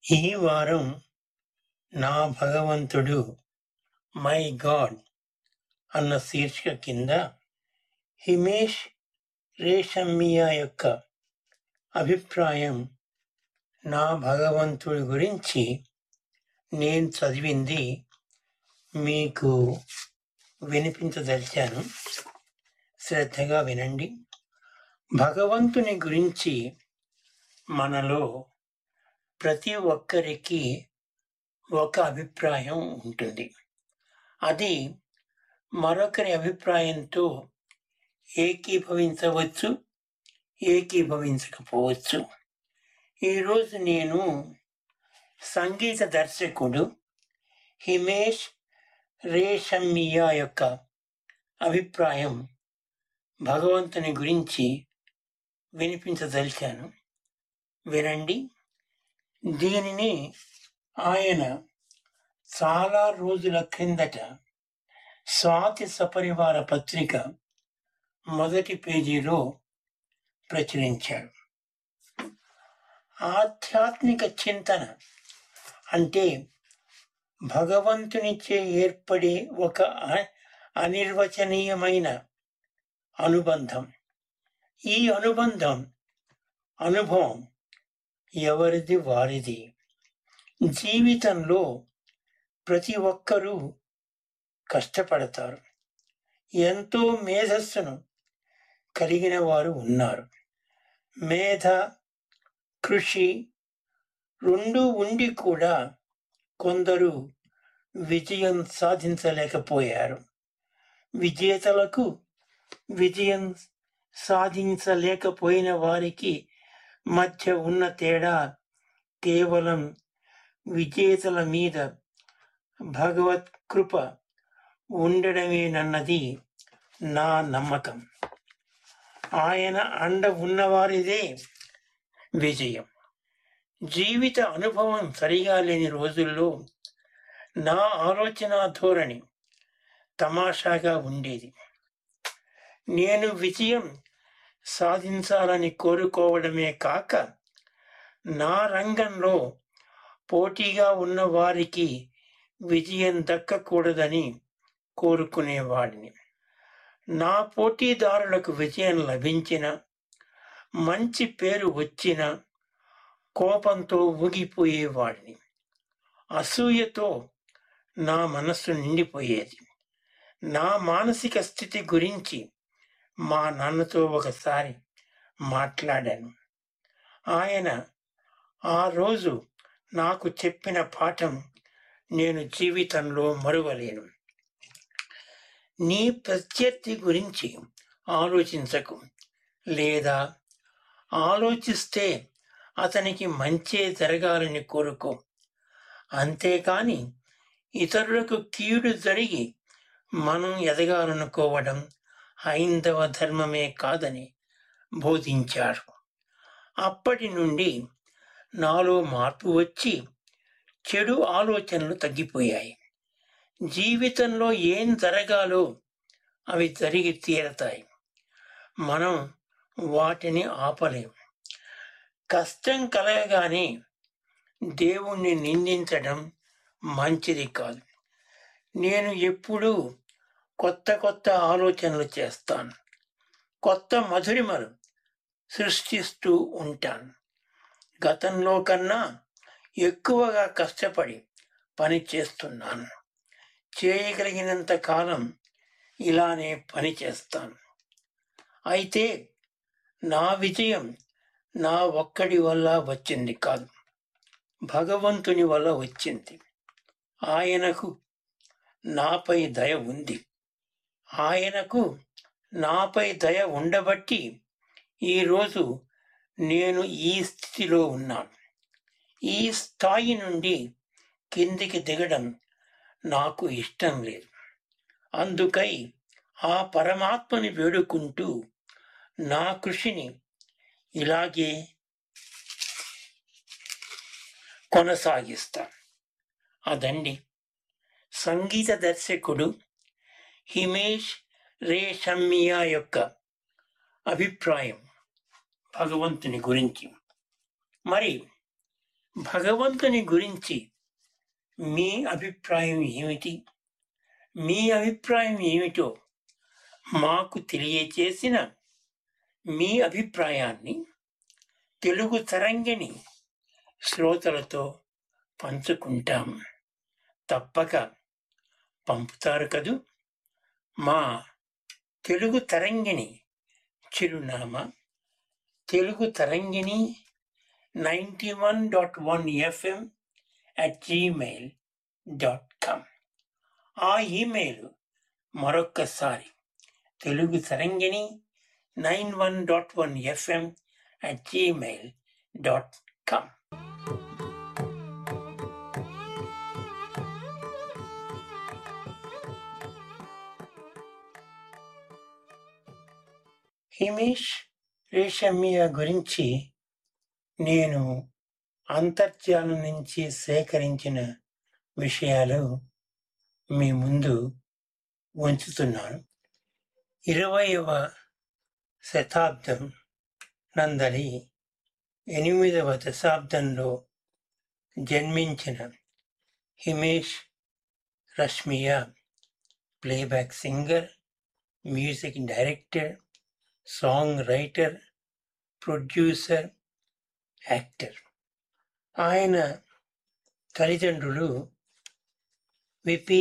ఈ వారం నా భగవంతుడు మై గాడ్ అన్న శీర్షిక కింద హిమేష్ రేషమ్మియా యొక్క అభిప్రాయం నా భగవంతుడి గురించి నేను చదివింది మీకు వినిపించదలిచాను శ్రద్ధగా వినండి భగవంతుని గురించి మనలో ప్రతి ఒక్కరికి ఒక అభిప్రాయం ఉంటుంది అది మరొకరి అభిప్రాయంతో ఏకీభవించవచ్చు ఏకీభవించకపోవచ్చు ఈరోజు నేను సంగీత దర్శకుడు హిమేష్ రేషమ్మియా యొక్క అభిప్రాయం భగవంతుని గురించి వినిపించదలిచాను వినండి దీనిని ఆయన చాలా రోజుల క్రిందట స్వాతి సపరివార పత్రిక మొదటి పేజీలో ప్రచురించాడు ఆధ్యాత్మిక చింతన అంటే భగవంతునిచే ఏర్పడే ఒక అ- అనిర్వచనీయమైన అనుబంధం ఈ అనుబంధం అనుభవం ఎవరిది వారిది జీవితంలో ప్రతి ఒక్కరూ కష్టపడతారు ఎంతో మేధస్సును కలిగిన వారు ఉన్నారు మేధ కృషి రెండు ఉండి కూడా కొందరు విజయం సాధించలేకపోయారు విజేతలకు విజయం సాధించలేకపోయిన వారికి మధ్య ఉన్న తేడా కేవలం విజేతల మీద భగవత్ కృప ఉండడమేనన్నది నా నమ్మకం ఆయన అండ ఉన్నవారిదే విజయం జీవిత అనుభవం సరిగా లేని రోజుల్లో నా ఆలోచన ధోరణి తమాషాగా ఉండేది నేను విజయం సాధించాలని కోరుకోవడమే కాక నా రంగంలో పోటీగా ఉన్న వారికి విజయం దక్కకూడదని కోరుకునేవాడిని నా పోటీదారులకు విజయం లభించిన మంచి పేరు వచ్చిన కోపంతో ఊగిపోయేవాడిని అసూయతో నా మనస్సు నిండిపోయేది నా మానసిక స్థితి గురించి మా నాన్నతో ఒకసారి మాట్లాడాను ఆయన ఆ రోజు నాకు చెప్పిన పాఠం నేను జీవితంలో మరువలేను నీ ప్రత్యర్థి గురించి ఆలోచించకు లేదా ఆలోచిస్తే అతనికి మంచే జరగాలని కోరుకో అంతేకాని ఇతరులకు కీడు జరిగి మనం ఎదగాలనుకోవడం హైందవ ధర్మమే కాదని బోధించాడు అప్పటి నుండి నాలో మార్పు వచ్చి చెడు ఆలోచనలు తగ్గిపోయాయి జీవితంలో ఏం జరగాలో అవి జరిగి తీరతాయి మనం వాటిని ఆపలేం కష్టం కలగగానే దేవుణ్ణి నిందించడం మంచిది కాదు నేను ఎప్పుడూ కొత్త కొత్త ఆలోచనలు చేస్తాను కొత్త మధురిమలు సృష్టిస్తూ ఉంటాను గతంలో కన్నా ఎక్కువగా కష్టపడి పని చేస్తున్నాను చేయగలిగినంత కాలం ఇలానే పని చేస్తాను అయితే నా విజయం నా ఒక్కడి వల్ల వచ్చింది కాదు భగవంతుని వల్ల వచ్చింది ఆయనకు నాపై దయ ఉంది ఆయనకు నాపై దయ ఉండబట్టి ఈరోజు నేను ఈ స్థితిలో ఉన్నాను ఈ స్థాయి నుండి కిందికి దిగడం నాకు ఇష్టం లేదు అందుకై ఆ పరమాత్మని వేడుకుంటూ నా కృషిని ఇలాగే కొనసాగిస్తా అదండి సంగీత దర్శకుడు హిమేష్ రేషమ్మియా యొక్క అభిప్రాయం భగవంతుని గురించి మరి భగవంతుని గురించి మీ అభిప్రాయం ఏమిటి మీ అభిప్రాయం ఏమిటో మాకు తెలియచేసిన మీ అభిప్రాయాన్ని తెలుగు తరంగిణి శ్రోతలతో పంచుకుంటాం తప్పక పంపుతారు కదూ మా తెలుగు తరంగిణి చిరునామా Telugu Tarangini ninety one dot one FM at Gmail dot com ఆ ఈమెయిల్ మరొక్కసారి Telugu Tarangini nine one dot one FM at Gmail dot com Himesh Reshammiya గురించి నేను అంతర్జాలం నుంచి సేకరించిన విషయాలు మీ ముందు ఉంచుతున్నాను ఇరవయవ శతాబ్దం నందలి ఎనిమిదవ దశాబ్దంలో జన్మించిన Himesh Reshammiya playback singer music director song writer producer actor ఆయన తల్లిదండ్రులు విపి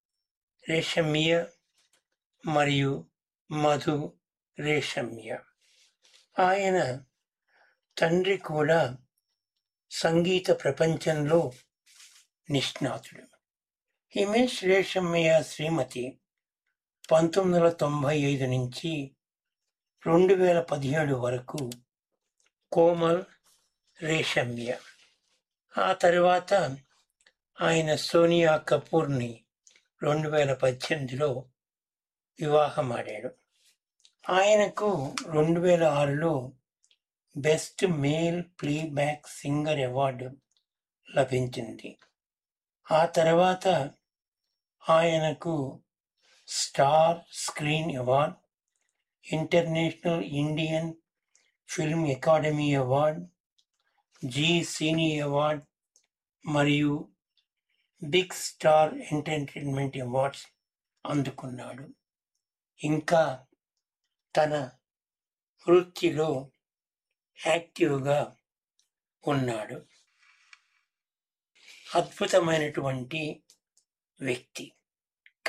రేషమ్య మరియు మధు రేషమ్య ఆయన తండ్రి కూడా సంగీత ప్రపంచంలో నిష్ణాతుడు హిమేష్ రేషమ్మయ్య శ్రీమతి పంతొమ్మిది వందల తొంభై ఐదు నుంచి రెండు వేల పదిహేడు వరకు కోమల్ రేషమ్య ఆ తర్వాత ఆయన సోనియా కపూర్ని రెండు వేల పద్దెనిమిదిలో వివాహమాడాడు ఆయనకు రెండు వేల ఆరులో best male playback singer award లభించింది ఆ తర్వాత ఆయనకు star screen award international Indian film academy award Zee cine award మరియు బిగ్ స్టార్ ఎంటర్టైన్మెంట్ అవార్డ్స్ అందుకున్నాడు ఇంకా తన వృత్తిలో యాక్టివ్గా ఉన్నాడు అద్భుతమైనటువంటి వ్యక్తి